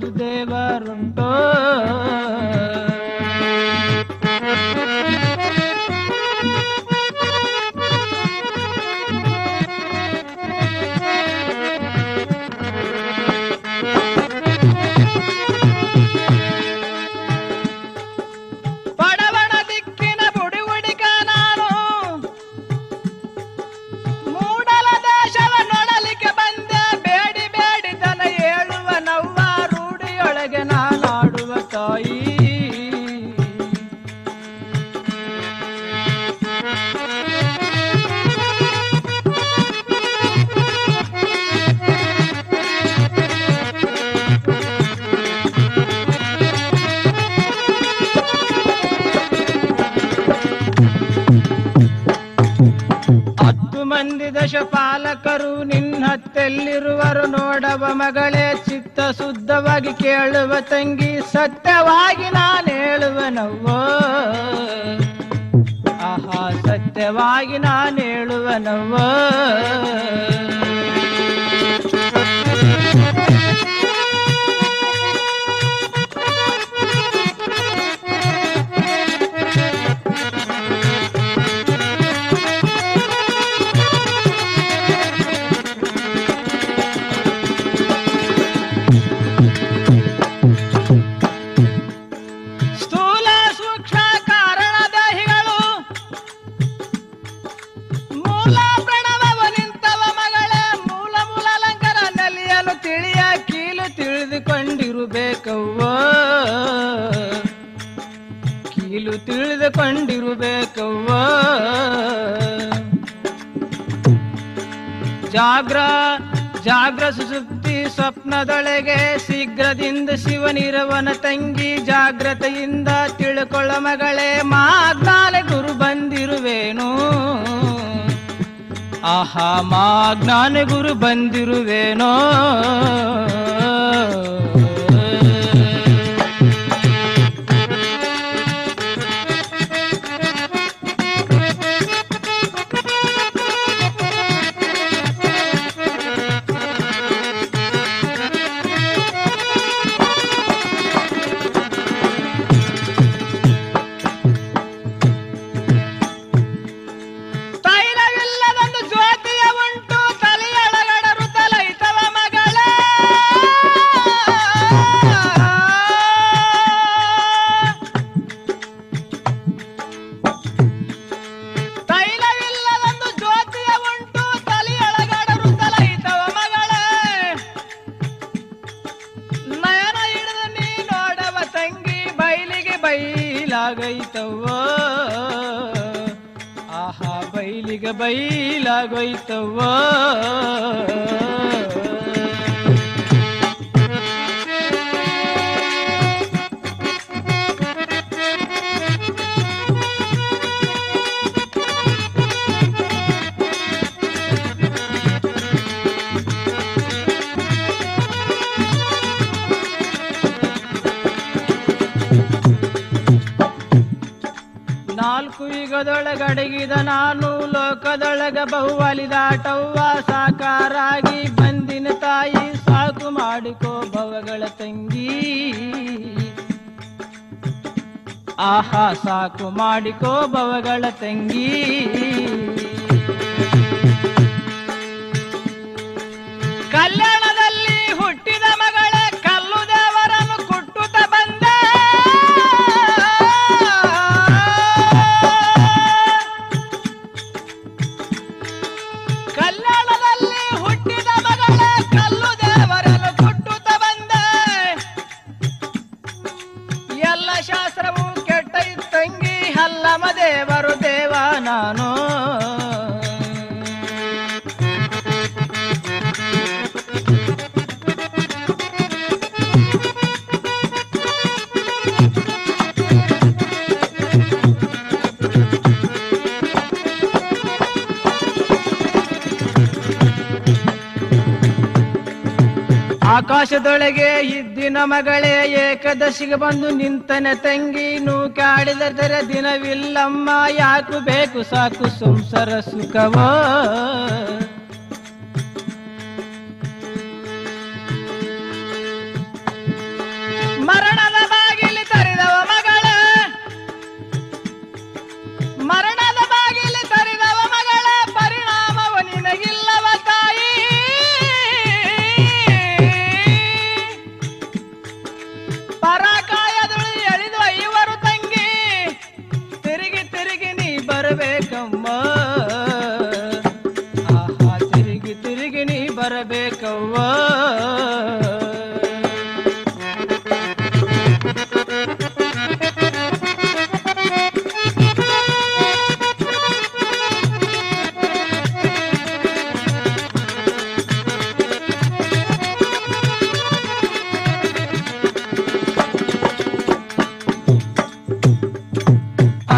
ದೇವರುಂಟೋ ಪಡವಣ ದಿಕ್ಕಿನ ಬುಡಿ ಹುಡುಗ ನಾನು ಮೂಡಲ ದೇಶವ ನೋಡಲಿಕ್ಕೆ ಬಂದೆ ಬೇಡಿ ಬೇಡಿ ದನ ಹೇಳುವ ನವ್ವ ರೂಢಿಯೊಳಗೆ ನಾನಾಡುವ ತಾಯಿ ಹತ್ತು ಮಂದಿ ದಶಪಾಲಕರು ನಿನ್ನತ್ತೆಲ್ಲಿರುವರು ನೋಡವ ಮಗಳೇ ಚಿತ್ತ ಶುದ್ಧವಾಗಿ ಕೇಳುವ ತಂಗಿ ಸತ್ಯವಾಗಿ ನಾನು ಹೇಳುವನವ್ವೋ ಆಹಾ ಸತ್ಯವಾಗಿ ನಾನು ಹೇಳುವನವ್ವೋ ಸ್ಥೂಲ ಸೂಕ್ಷ್ಮ ಕಾರಣದೇಹಿಗಳು ಮೂಲ ಪ್ರಣವವ ನಿಂತವ ಮಗಳೇ ಮೂಲ ಮೂಲ ಅಲಂಕಾರ ನಲಿಯಲು ತಿಳಿಯ ಕೀಲು ತಿಳಿದುಕೊಂಡಿರುಬೇಕವ್ವ ಕೀಲು ತಿಳಿದುಕೊಂಡಿರುಬೇಕವ್ವ ಜಾಗ್ರ ಜಾಗ್ರ ಸುಸುಪ್ತಿ ಸ್ವಪ್ನದೊಳಗೆ ಶೀಘ್ರದಿಂದ ಶಿವನಿರವನ ತಂಗಿ ಜಾಗ್ರತೆಯಿಂದ ತಿಳ್ಕೊಳ್ಳ ಮಗಳೇ ಮಾಗ್ನಾಲೆ ಗುರು ಬಂದಿರುವೇನು ಆಹಾ ಮಾಗ್ನಾನೆ ಗುರು ಬಂದಿರುವೇನೋ ತೈಲವಿಲ್ಲದೊಂದು ಜ್ಯೋತಿಯ ಉಂಟು ತಲೆಯೊಳಗಡರು ತಲೈತವ ಮಗಳೇ ತೈಲವಿಲ್ಲದೊಂದು ಜ್ಯೋತಿಯ ಉಂಟು ತಲೆಯೊಳಗಡರು ತಲೈತವ ಮಗಳೇ ನಯನ ಹಿಡಿದು ನೀ ನೋಡವ ತಂಗಿ ಬೈಲಿಗೆ ಬೈಲಾಗೈತವ್ವ ಆಹಾ ಬೈಲಿಗೆ ಬೈಲಾಗೋಯ್ತವ್ವ ನಾಲ್ಕು ಯುಗದೊಳಗಡಗಿದ ನಾನು ಲೋಕದೊಳಗ ಬಹು ಅಲಿದಾಟವ್ವ ಸಾಕಾರಾಗಿ ಬಂದಿನ ತಾಯಿ ಸಾಕು ಮಾಡಿಕೋ ಭವಗಳ ತಂಗಿ ಆಹಾ ಸಾಕು ಮಾಡಿಕೋ ಭವಗಳ ತಂಗಿ ಕಲ್ಯಾಣದಲ್ಲಿ ಹುಟ್ಟಿದ ಮಗಳೇ ಕಲ್ಲು ದೇವರನ್ನು ಕುಟ್ಟುತ್ತ ಬಂದೆ ಕಲ್ಯಾಣದಲ್ಲಿ ಹುಟ್ಟಿದ ಮಗಳೇ ಕಲ್ಲು ದೇವರನ್ನು ಕುಟ್ಟುತ್ತ ಬಂದೆ ಎಲ್ಲ ಶಾಸ್ತ್ರವು ಕೆಟ್ಟ ತಂಗಿ ಹಲ್ಲಮ ದೇವರು ದೇವ ನಾನು ಆಕಾಶದೊಳಗೆ ಇದ್ದಿನ ಮಗಳೇ ಏಕದಶಿಗೆ ಬಂದು ನಿಂತನೆ ತಂಗಿ ನೂಕಾಡಿದರೆ ದಿನವಿಲ್ಲಮ್ಮ ಯಾಕು ಬೇಕು ಸಾಕು ಸಂಸಾರ ಸುಖವೋ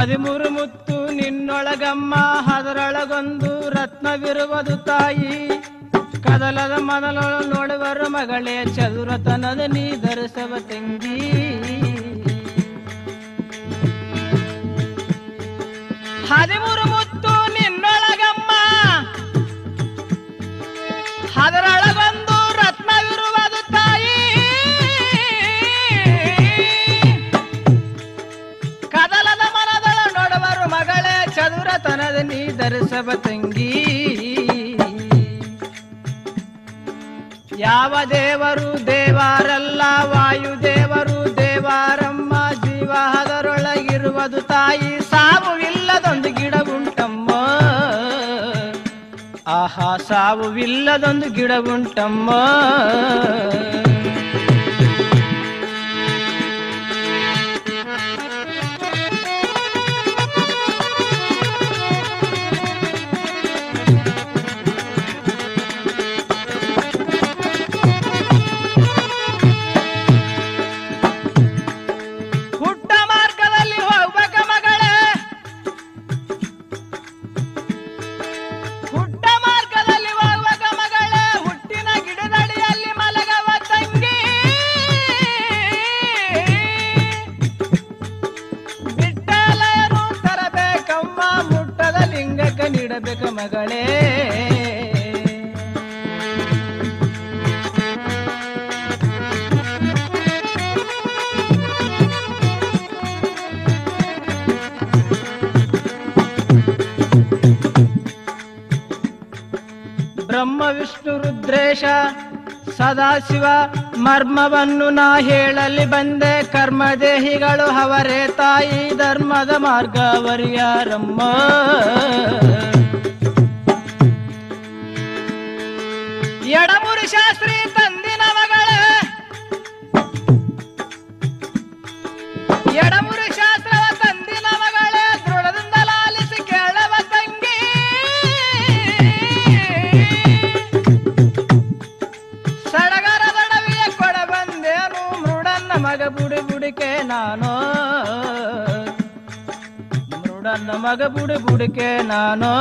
ಹದಿಮೂರು ಮುತ್ತು ನಿನ್ನೊಳಗಮ್ಮ ಅದರೊಳಗೊಂದು ರತ್ನವಿರುವುದು ತಾಯಿ ಕದಲದ ಮೊದಲೊಳ ನೋಡುವರು ಮಗಳೇ ಚದುರತನದ ನೀ ಧರಿಸವ ತಂಗಿ ಹದಿಮೂರು ಮುತ್ತು ನಿನ್ನೊಳಗಮ್ಮ ಅದರೊಳಗೊಂದು ರತ್ನವಿರುವುದು ತಾಯಿ ಕದಲದ ಮನದಳ ನೋಡುವರು ಮಗಳೇ ಚದುರತನದ ನೀ ಧರಿಸಬ ತಂಗಿ ಯಾವ ದೇವರು ದೇವಾರಲ್ಲ ವಾಯು ದೇವರು ದೇವಾರಮ್ಮ ಜೀವ ಅದರೊಳಗಿರುವುದು ತಾಯಿ ಸಾವು ಇಲ್ಲದೊಂದು ಗಿಡ ಉಂಟಮ್ಮ ಆಹಾ ಸಾವುವಿಲ್ಲದೊಂದು ಗಿಡ ಉಂಟಮ್ಮ ಹುಟ್ಟ ಮಾರ್ಗದಲ್ಲಿ ಹೋಗ್ಬೇಕ ಮಗಳೇ ಹುಟ್ಟ ಮಾರ್ಗದಲ್ಲಿ ಹೋಗ್ಬೇಕ ಮಗಳೇ ಹುಟ್ಟಿನ ಗಿಡದಡಿಯಲ್ಲಿ ಮಲಗವ ತಂಗಿ ಬಿಟ್ಟಲಯನು ತರಬೇಕಮ್ಮ ಮುಟ್ಟದ ಲಿಂಗಕ್ಕೆ ನೀಡಬೇಕ ಮಗಳೇ ಬ್ರಹ್ಮ ವಿಷ್ಣು ರುದ್ರೇಶ ಸದಾಶಿವ ಮರ್ಮವನ್ನು ನಾ ಹೇಳಲಿ ಬಂದೆ ಕರ್ಮದೇಹಿಗಳು ಅವರೇ ತಾಯಿ ಧರ್ಮದ ಮಾರ್ಗವರಿಯಾರಮ್ಮ ಎಡಮುರಿ ಶಾಸ್ತ್ರಿ ತಂದಿನ ಮಗಳೇ ಎಡಮುರಿ ಶಾಸ್ತ್ರವ ತಂದಿನ ಮಗಳೇ ದೃಢದಿಂದ ಲಾಲಿಸಿ ಕೇಳವ ತಂಗಿ ಸಡಗರ ದಡವಿಯ ಕೊಡ ಬಂದೇನು ಮೃಡನ್ನ ಮಗ ಬುಡಿ ಬುಡಿಕೆ ನಾನು ಮೃಡನ್ನ ಮಗ ಬುಡಿ ಬುಡಿಕೆ ನಾನು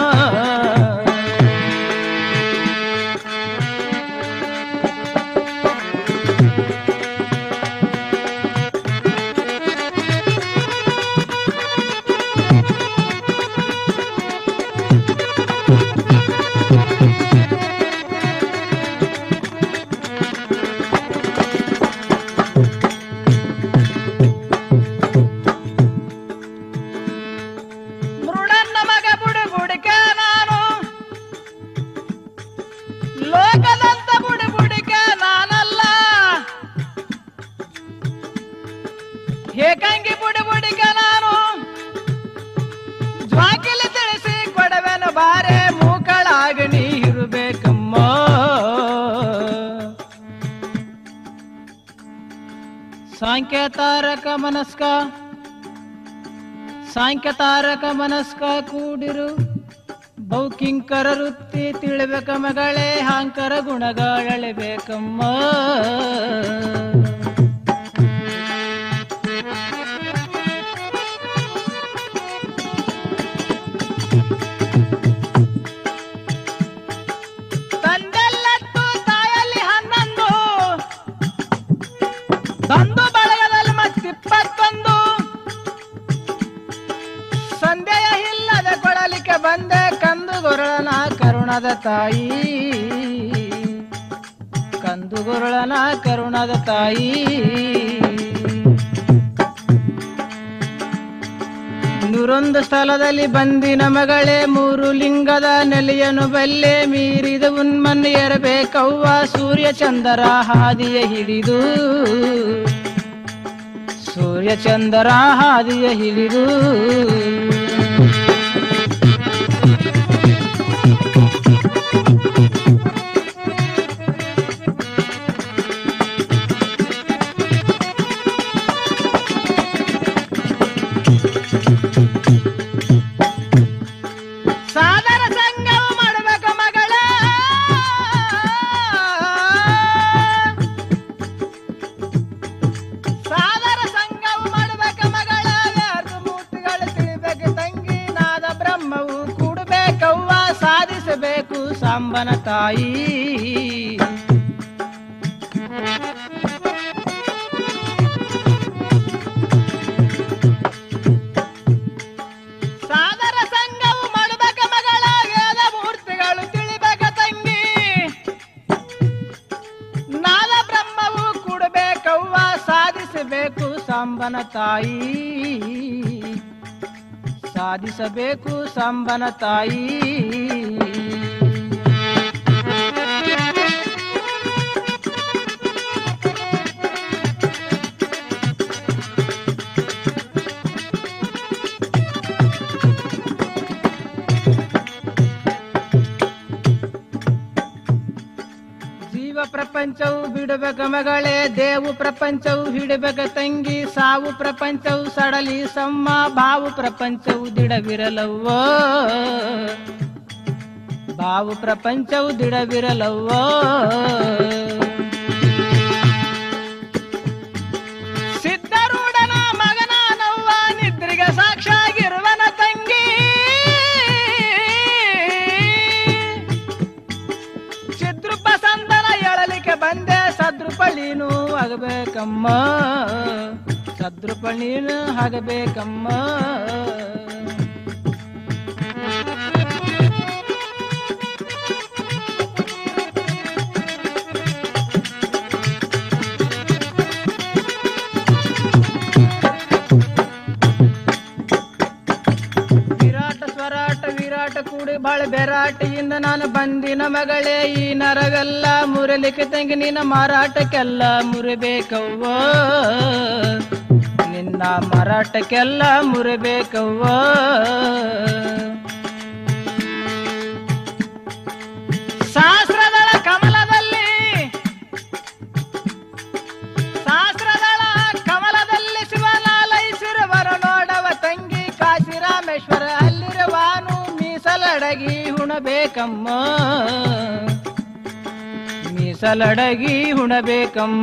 ಮೃಡನ್ನ ಮಗ ಬುಡಿ ಬುಡಿಕೆ ನಾನು ಲೋಕದಂತ ಬುಡಿ ಬುಡಿಕೆ ನಾನಲ್ಲ ಏಕಾಂಗಿ ಬುಡಿ ಬುಡಿಕೆ ನಾನು ಜ್ವಾಕಿಲಿ ತಿಳಿಸಿ ಕೊಡವೆನು ಬಾರೆ ಮೂಕಳಾಗ ನೀ ಇರಬೇಕಮ್ಮ ಸಾಂಕೇತಾರಕ ಮನಸ್ಕ ಸಾಂಖ್ಯತಾರಕ ಮನಸ್ಕ ಕೂಡಿರು ಬೌಕಿಂಕರ ವೃತ್ತಿ ತಿಳಿಬೇಕ ಮಗಳೇ ಹಾಂಕರ ಗುಣಗಳೆಬೇಕಮ್ಮ ತಂದೆಲ್ಲತ್ತು ತಾಯಲ್ಲಿ ಹನ್ನೊಂದು ತಂದು ಬಳಗದಲ್ಲಿ ಮತ್ತಿಪ್ಪತ್ತೊಂದು ಸಂದೇಹ ಇಲ್ಲದ ಕೊಡಲಿಕ್ಕೆ ಬಂದೆ ಕಂದು ಗುರುಳನ ಕರುಣದ ತಾಯಿ ಕಂದು ಗುರುಳನ ಕರುಣದ ತಾಯಿ ನೂರೊಂದು ಸ್ಥಳದಲ್ಲಿ ಬಂದಿನ ಮಗಳೇ ಮೂರು ಲಿಂಗದ ನೆಲೆಯನು ಬಲ್ಲೆ ಮೀರಿದ ಉನ್ಮನ್ನು ಏರಬೇಕವ್ವ ಸೂರ್ಯ ಚಂದರ ಹಾದಿಯ ಹಿಡಿದು ಸೂರ್ಯ ಚಂದರ ಹಾದಿಯ ಹಿಡಿದು ಸಾದರ ಸಂಗಮ ಮಾಡಬೇಕ ಮಗಳ ಸಾದರ ಸಂಗಮ ಮಾಡಬೇಕ ಮಗಳ ವ್ಯರ್ಥ ಮೂರ್ತಿಗಳು ತಿಳಿಬೇಕ ಸಾಂಬನ ತಾಯಿ ಸಾದರ ಸಂಘವು ಮಾಡಬೇಕ ಮಗಳ ವೇದ ಮೂರ್ತಿಗಳು ತಿಳಿಬೇಕ ತಂಗಿ ನಾದ ಬ್ರಹ್ಮವು ಕೂಡಬೇಕವ್ವ ಸಾಧಿಸಬೇಕು ಸಾಂಬನ ತಾಯಿ ಸಾಧಿಸಬೇಕು ಸಾಂಬನ ತಾಯಿ ಜೀವ ಪ್ರಪಂಚವು ಬಿಡಬೇಕ ಮಗಳೇ ದೇವು ಪ್ರಪಂಚವು ಹಿಡಬೇಕ ತಂಗಿ ಸಾವು ಪ್ರಪಂಚವು ಸಡಲಿ ಸಮ್ಮ ಬಾವು ಪ್ರಪಂಚವು ದಿಡವಿರಲವ್ವೋ ಬಾವು ಪ್ರಪಂಚವು ದಿಡವಿರಲವ್ವೋ ಸಿದ್ಧರೂಢನ ಮಗನಾನವ್ವ ನಿದ್ರಿಗೆ ಸಾಕ್ಷಾಗಿರುವನ ತಂಗಿ ಚಿದ್ರೂಪ ಸಂದನ ಎಳಲಿಕ್ಕೆ ಬಂದೆ ಸದ್ರೂಪ ನೀನು ಆಗಬೇಕಮ್ಮ ಸದ್ರೂಪ ನೀನು ಆಗಬೇಕಮ್ಮ ವಿರಾಟ ಸ್ವರಾಟ ವಿರಾಟ ಕೂಡಿ ಬಾಳ ಬೆರಾಟಿಯಿಂದ ನಾನು ಬಂದಿನ ಮಗಳೇ ಈ ನರವೆಲ್ಲ ಮುರಲಿಕ್ಕೆ ತಂಗಿ ನಿನ್ನ ಮಾರಾಟಕ್ಕೆಲ್ಲ ಮುರಿಬೇಕವ್ವ ನಿನ್ನ ಮಾರಾಟಕ್ಕೆಲ್ಲ ಮುರಿಬೇಕವ್ವ ಶಾಸ್ತ್ರದಳ ಕಮಲದಲ್ಲಿ ಶಾಸ್ತ್ರದಳ ಕಮಲದಲ್ಲಿ ಶಿವನಾಲೈಸಿರುವರು ನೋಡವ ತಂಗಿ ಕಾಶಿರಾಮೇಶ್ವರ ಅಲ್ಲಿರುವಾನು ಮೀಸಲಡಗಿ ಹುಣಬೇಕಮ್ಮ ಮೀಸಲಡಗಿ ಹುಣಬೇಕಮ್ಮ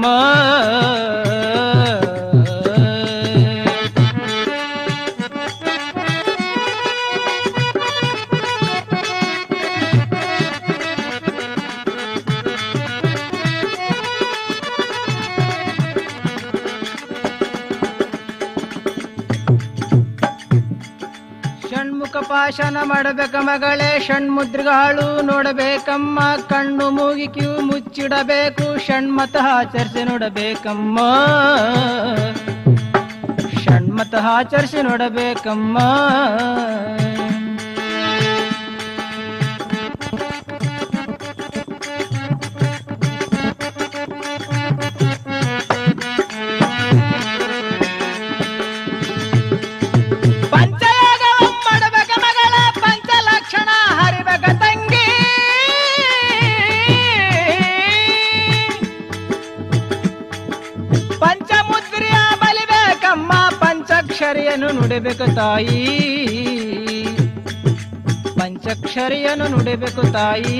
ಷಣ್ಮುಖ ಪಾಶನ ಮಾಡಬೇಕ ಮಗಳೇ ಷಣ್ಮುದ್ರಿಗಳು ನೋಡಬೇಕಮ್ಮ ಕಣ್ಣು ಮೂಗಿ ಕಿವು ಮುಚ್ಚಿಡಬೇಕು ಷಣ್ಮತ ಆಚರಿಸಿ ನೋಡಬೇಕಮ್ಮ ಷಣ್ಮತ ಆಚರಿಸಿ ನೋಡಬೇಕಮ್ಮ ಪಂಚಯೋಗವ ಮಾಡಬೇಕ ಮಗಳ ಪಂಚಲಕ್ಷಣ ಹರಿಬೇಕ ತಂಗಿ ಪಂಚಮುದ್ರಿಯ ಬಲಿಬೇಕಮ್ಮ ಪಂಚಾಕ್ಷರಿಯನ್ನು ನುಡಿಬೇಕು ತಾಯಿ ಪಂಚಾಕ್ಷರಿಯನ್ನು ನುಡಿಬೇಕು ತಾಯಿ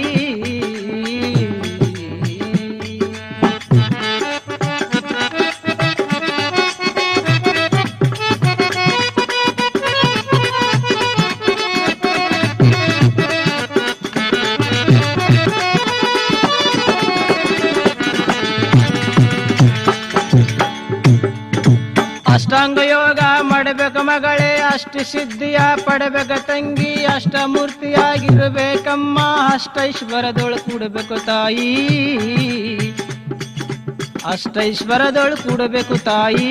ಅಷ್ಟಾಂಗ ಯೋಗ ಮಾಡಬೇಕು ಮಗಳೇ ಅಷ್ಟ ಸಿದ್ಧಿಯ ಪಡಬೇಕ ತಂಗಿ ಅಷ್ಟಮೂರ್ತಿಯಾಗಿರ್ಬೇಕಮ್ಮ ಅಷ್ಟೈಶ್ವರದೊಳು ಕೂಡಬೇಕು ತಾಯಿ ಅಷ್ಟೈಶ್ವರದೊಳು ಕೂಡಬೇಕು ತಾಯಿ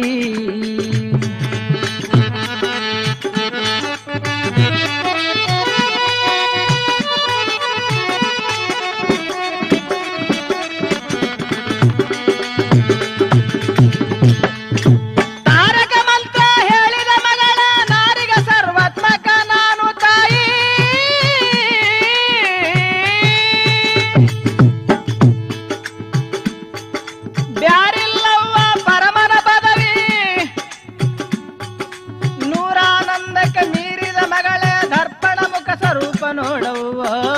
ತಾರಕ ಮಂತ್ರ ಹೇಳಿದ ಮಗಳ ನಾರಿಗ ಸರ್ವಾತ್ಮಕ ನಾನು ತಾಯಿ ಬ್ಯಾರಿಲ್ಲವ್ವ ಪರಮನ ಪದವಿ ನೂರಾನಂದಕ್ಕೆ ಮೀರಿದ ಮಗಳೇ ದರ್ಪಣ ಮುಖ ಸ್ವರೂಪ ನೋಡವ್ವ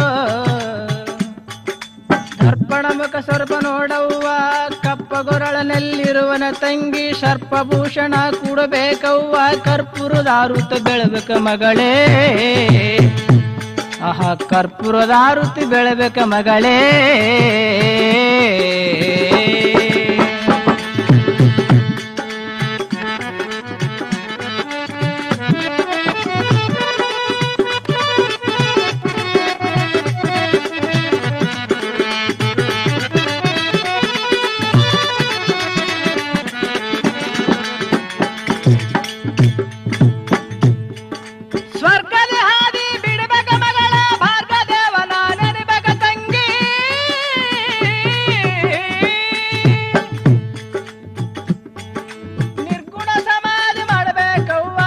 ದರ್ಪಣ ಮುಖ ಸ್ವರೂಪ ನೋಡವ್ವ ಕಪ್ಪಗೊರಳನಲ್ಲಿರುವನ ತಂಗಿ ಸರ್ಪಭೂಷಣ ಕೂಡಬೇಕವ್ವ ಕರ್ಪೂರದಾರುತ ಬೆಳಬೇಕ ಮಗಳೇ ಆಹಾ ಕರ್ಪೂರದ ಆರುತಿ ಬೆಳಬೇಕ ಮಗಳೇ ಸ್ವರ್ಗದ ಹಾದಿ ಬಿಡಬೇಕ ಮಗಳ ಭಾರ್ಗ ದೇವನ ನೆನಬೇಕ ತಂಗಿ ನಿರ್ಗುಣ ಸಮಾಧಿ ಮಾಡಬೇಕವ್ವ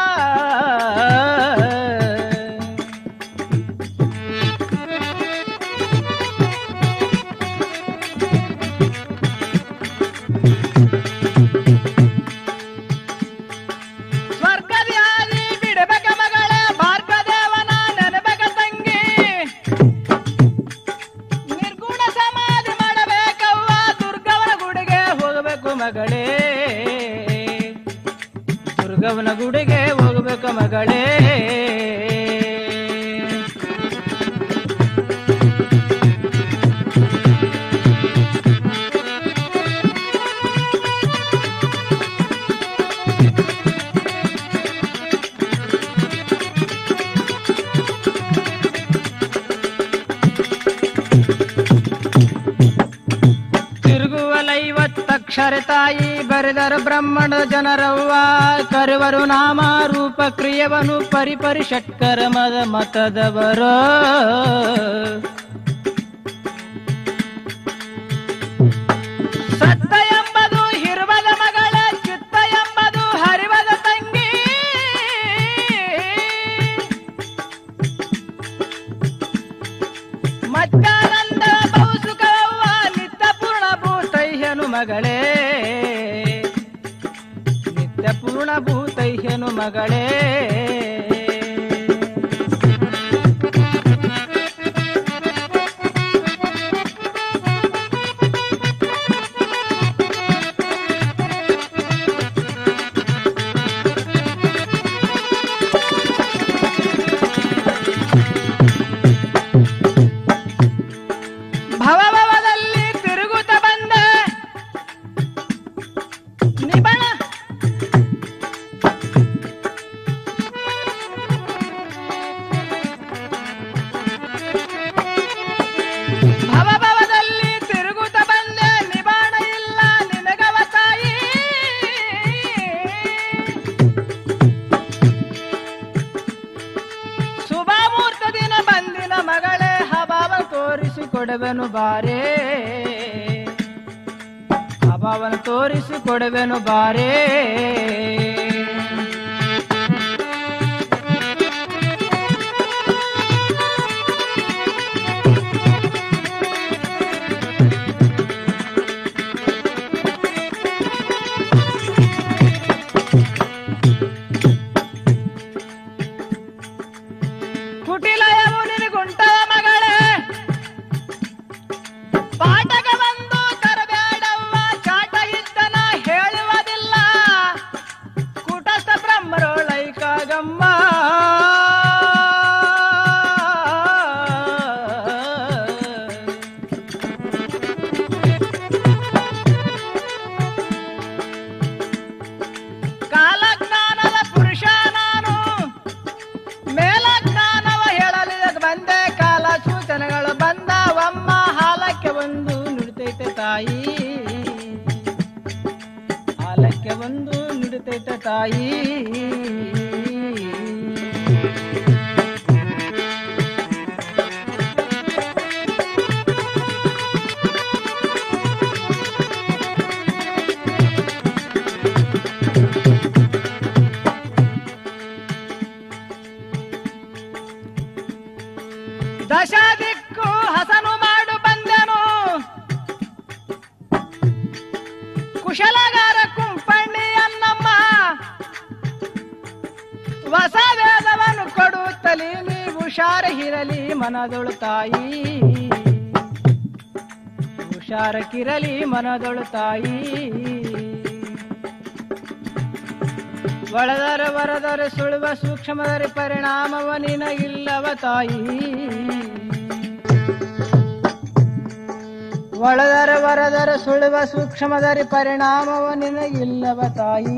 ಸ್ವರ್ಗದ ಹಾದಿ ಬಿಡಬೇಕ ಮಗಳ ಭಾರ್ಗ ದೇವನ ನೆನಬೇಕ ತಂಗಿ ನಿರ್ಗುಣ ಸಮಾಧಿ ಮಾಡಬೇಕವ್ವ ದುರ್ಗವನ ಗುಡಿಗೆ ಹೋಗಬೇಕು ಮಗಳೇ ದುರ್ಗವನ ಗುಡಿಗೆ ಹೋಗಬೇಕು ಮಗಳೇ ತಿರುಗುವಲ ಐವತ್ತಕ್ಷರ ತಾಯಿ ಬರೆದರು ಬ್ರಹ್ಮಣ ಜನರವ್ವ ಕರುವರು ನಾಮ ರೂಪ ಕ್ರಿಯವನು ಪರಿಪರಿ ಷಟ್ಕರ ಮದ ಮತದವರು ಸತ್ತ ಎಂಬುದು ಹಿರುವದ ಮಗಳ ಚಿತ್ತ ಎಂಬುದು ಹರಿವದ ತಂಗಿ ಮತ್ತಾನಂದ ಬಹುಸುಖವ್ವ ನಿತ್ಯ ಪೂರ್ಣ ಭೂತೈಹ್ಯನು ಮಗಳೇ ನಿತ್ಯ ಪೂರ್ಣ ಭೂತೈಹ್ಯನು ಮಗಳೇ ಭವಭವದಲ್ಲಿ ತಿರುಗುತ್ತ ಬಂದೆ ನಿಬಣ ಭವಭವದಲ್ಲಿ ತಿರುಗುತ್ತ ಬಂದೆ ನಿಬಾಣ ಇಲ್ಲ ನಿನಗವ ತಾಯಿ ಶುಭಮೂರ್ತ ದಿನ ಬಂದಿನ ಮಗಳೇ ಹಬಾವ ತೋರಿಸಿಕೊಡುವೆನು ಬಾರೇ ಹಬಾವನ ತೋರಿಸಿಕೊಡುವೆನು ಬಾರೇ ಕುಟಿಲಯವು ನಿನಗುಂಟವ ಮಗಳೇ ಪಾಠಕ ಬಂದು ತರಬೇಡವ್ವ ಚಾಟ ಇದ್ದನ ಹೇಳುವುದಿಲ್ಲ ಕೂಟಸ್ಥ ಬ್ರಹ್ಮರೊಳೈಕಾಗಮ್ಮ ಕಾಲಜ್ಞಾನದ ಪುರುಷ ನಾನು ಮೇಲಜ್ಞಾನವ ಹೇಳಲಿ ಬಂದೆ ಕಾಲ ಸೂಚನೆಗಳು ಬಂದವಮ್ಮ ಹಾಲಕ್ಕೆ ಒಂದು ನುಡಿತೈತೆ ತಾಯಿ ಹಾಲಕ್ಕೆ ಒಂದು ನುಡಿತೈತೆ ತಾಯಿ ದಶ ದಿಕ್ಕು ಹಸನು ಮಾಡು ಬಂದೆನು ಕುಶಲಗಾರ ಕುಂಪಣ್ಣಿ ಅನ್ನಮ್ಮ ಹೊಸ ವೇದವನ್ನು ಕೊಡುತ್ತಲಿ ನೀ ಹುಷಾರ ಹಿರಲಿ ಮನದೊಳು ತಾಯಿ ಹುಷಾರಕ್ಕಿರಲಿ ಮನದೊಳು ತಾಯಿ ಒಳದರ ವರದರೆ ಸುಳುವ ಸೂಕ್ಷ್ಮದರೆ ಪರಿಣಾಮವ ನಿನಗಿಲ್ಲವ ತಾಯಿ ಒಳದರ ವರದರ ಸುಳುವ ಸೂಕ್ಷ್ಮದರೆ ಪರಿಣಾಮವ ನಿನಗಿಲ್ಲವ ತಾಯಿ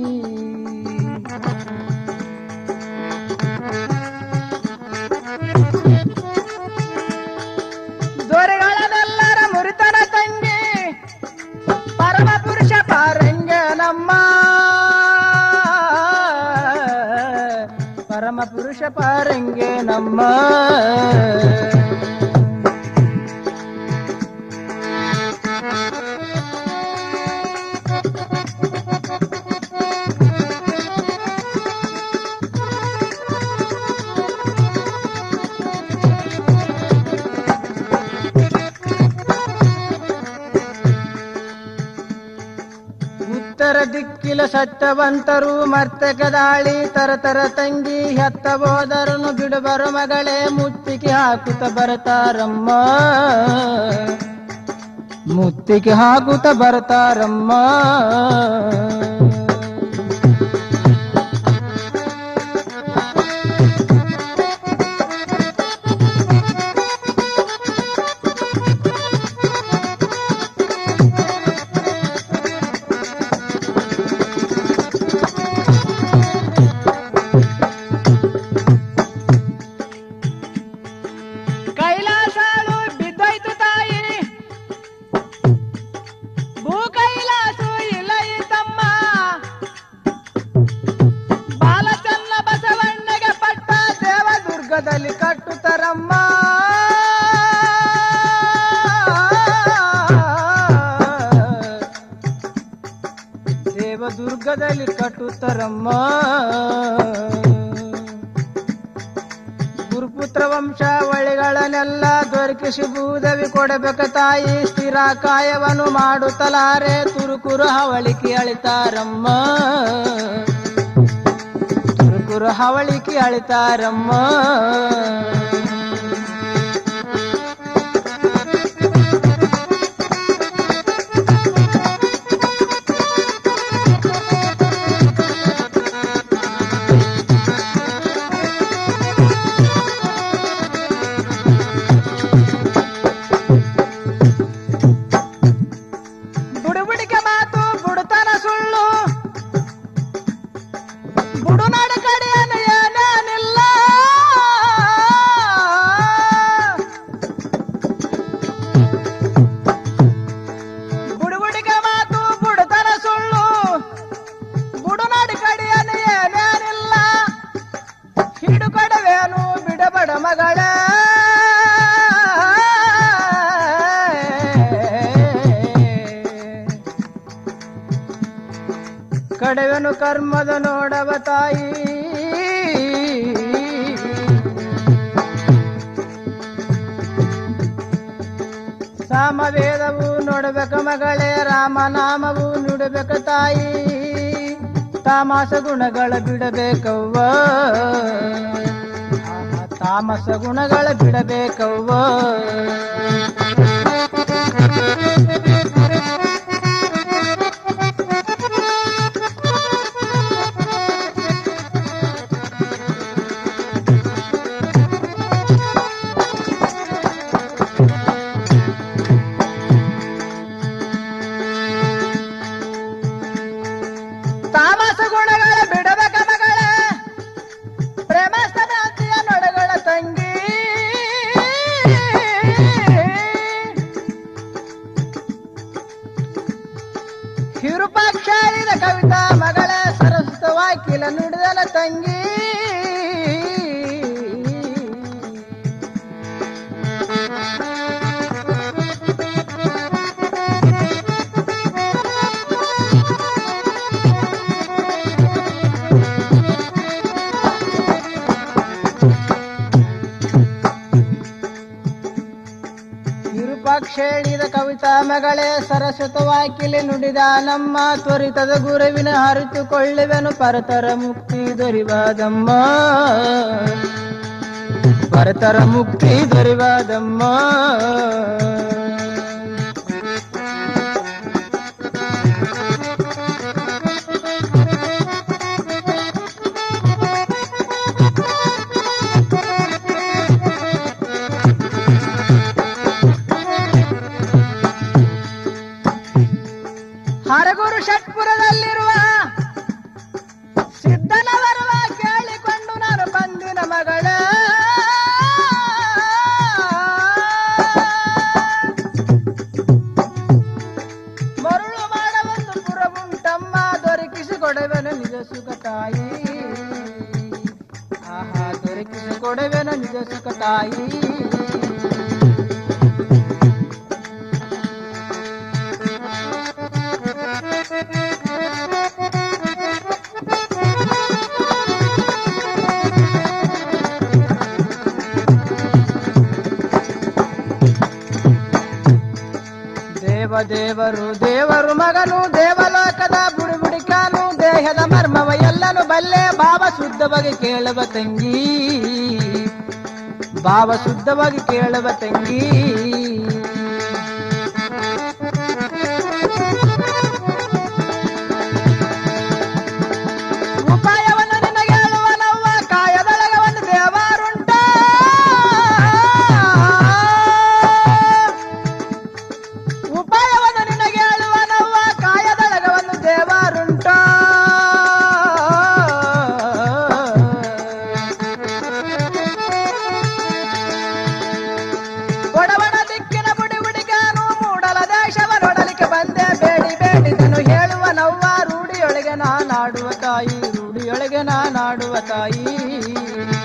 ದೊರೆಗಳದೆಲ್ಲರ ಮುರಿತನ ತಂಗಿ ಪರಮ ಪುರುಷ ಪಾರಂಗ ನಮ್ಮ ಪರಮ ಪುರುಷ ಪಾರಂಗೆ ನಮ್ಮ ಉತ್ತರ ದಿಕ್ಕಿಲ ಸತ್ಯವಂತರು ಮರ್ತಕ ದಾಳಿ ತರತರ ತಂಗಿ ಹೆತ್ತ ಹೋದರನು ಬಿಡುಬರು ಮಗಳೇ ಮುತ್ತಿಗೆ ಹಾಕುತ್ತ ಬರ್ತಾರಮ್ಮ ಮುತ್ತಿಗೆ ಹಾಕುತ್ತ ಬರ್ತಾರಮ್ಮ ಕೈಲಾಸಾಳು ಬಿದ್ದೋಯ್ತು ತಾಯಿ ಭೂ ಕೈಲಾಸು ಇಲ್ಲ ಈ ತಮ್ಮ ಬಾಲಚನ್ನ ಬಸವಣ್ಣಗೆ ಪಟ್ಟ ದೇವದುರ್ಗದಲ್ಲಿ ಕಟ್ಟುತ್ತರಮ್ಮ ದೇವದುರ್ಗದಲ್ಲಿ ಕಟ್ಟುತ್ತರಮ್ಮ ಗುರುಪುತ್ರ ವಂಶಾವಳಿಗಳನ್ನೆಲ್ಲ ದೊರಕಿಸಿ ಭೂದವಿ ಕೊಡಬೇಕ ತಾಯಿ ಸ್ಥಿರ ಕಾಯವನ್ನು ಮಾಡುತ್ತಲಾರೆ ತುರುಕುರು ಹವಳಿಕೆ ಅಳಿತಾರಮ್ಮ ತುರುಕುರು ಹವಳಿಕೆ ಅಳಿತಾರಮ್ಮ ಬುಡುಬುಡಿಕೆ ಮಾತು ಬುಡುತನ ಸುಳ್ಳು ಬುಡುನಾಡು ಕಡೆಯನ್ನು ಏನೇನಿಲ್ಲ ಬುಡುಬುಡಿಕೆ ಮಾತು ಬುಡುತನ ಸುಳ್ಳು ಬುಡುನಾಡು ಕಡೆಯನ್ನು ಏನೇನಿಲ್ಲ ಹಿಡು ಕಡವೇನು ಬಿಡಬಡ ಮಗಳೇ ಕಡವೆನು ಕರ್ಮದ ನೋಡವ ತಾಯಿ ಸಾಮವೇದವು ನೋಡಬೇಕ ಮಗಳೇ ರಾಮನಾಮವು ನುಡಬೇಕ ತಾಯಿ ತಾಮಸ ಗುಣಗಳ ಬಿಡಬೇಕವ್ವ ಆಹಾ, ತಾಮಸ ಗುಣಗಳ ಬಿಡಬೇಕವ್ವ ತಾಮಸ ಗುಣಗಳ ಬಿಡಬೇಕ ಮಗಳೇ ಪ್ರೇಮಸ್ತನಾತಿಯ ನೊಡಗಳ ತಂಗಿ ಹಿರುಪಾಕ್ಷಾರಿದ ಕವಿತಾ ಮಗಳ ಸರಸ್ವತ ವಾಕಿಲ ನುಡಿದಲ ತಂಗಿ ವಿರೂಪಾಕ್ಷೇಳಿದ ಕವಿತಾ ಮಗಳೇ ಸರಸ್ವತ ವಾಕಿಲೆ ನುಡಿದ ನಮ್ಮ ತ್ವರಿತದ ಗುರುವಿನ ಅರಿತುಕೊಳ್ಳುವೆನು ಪರತರ ಮುಕ್ತಿ ದೊರಿವಾದಮ್ಮ ಪರತರ ಮುಕ್ತಿ ದೊರಿವಾದಮ್ಮ ಕೊಡುವೆನು ನಿಜ ಸುಖ ತಾಯಿ ದೇವ ದೇವರು ದೇವರು ಮಗನು ದೇವಲೋಕದ ಬುಡುಬುಡಿಕಾನು ದೇಹದ ಮರ್ಮವ ಎಲ್ಲನು ಬಲ್ಲೆ ಭಾವ ಶುದ್ಧವಾಗಿ ಕೇಳುವ ತಂಗಿ ಭಾವ ಶುದ್ಧವಾಗಿ ಕೇಳುವ ತಂಗಿ ಉಪಾಯವನ್ನು ನಿನಗೆ ಹೇಳುವನವ್ವ ಕಾಯದೊಳಗ ಒಂದು ದೇವರುಂಟ ಉಪಾಯವನ್ನು ನಿನಗೆ ಹೇಳುವನವ್ವ ಕಾಯದೊಳಗ ಒಂದು ದೇವರುಂಟ ಒಡವಣ ದಿಕ್ಕಿನ ಬುಡಿ ಬುಡಿಗಾನು ಮೂಡಲ ದೇಶವ ನೋಡಲಿಕ್ಕೆ ಬಂದೆ ಬೇಡಿ ಬೇಡಿದನು ಹೇಳುವ ನವ್ವ ರೂಢಿಯೊಳಗೆ ನಾನಾಡುವ ತಾಯಿ ರೂಢಿಯೊಳಗೆ ನಾನಾಡುವ ತಾಯಿ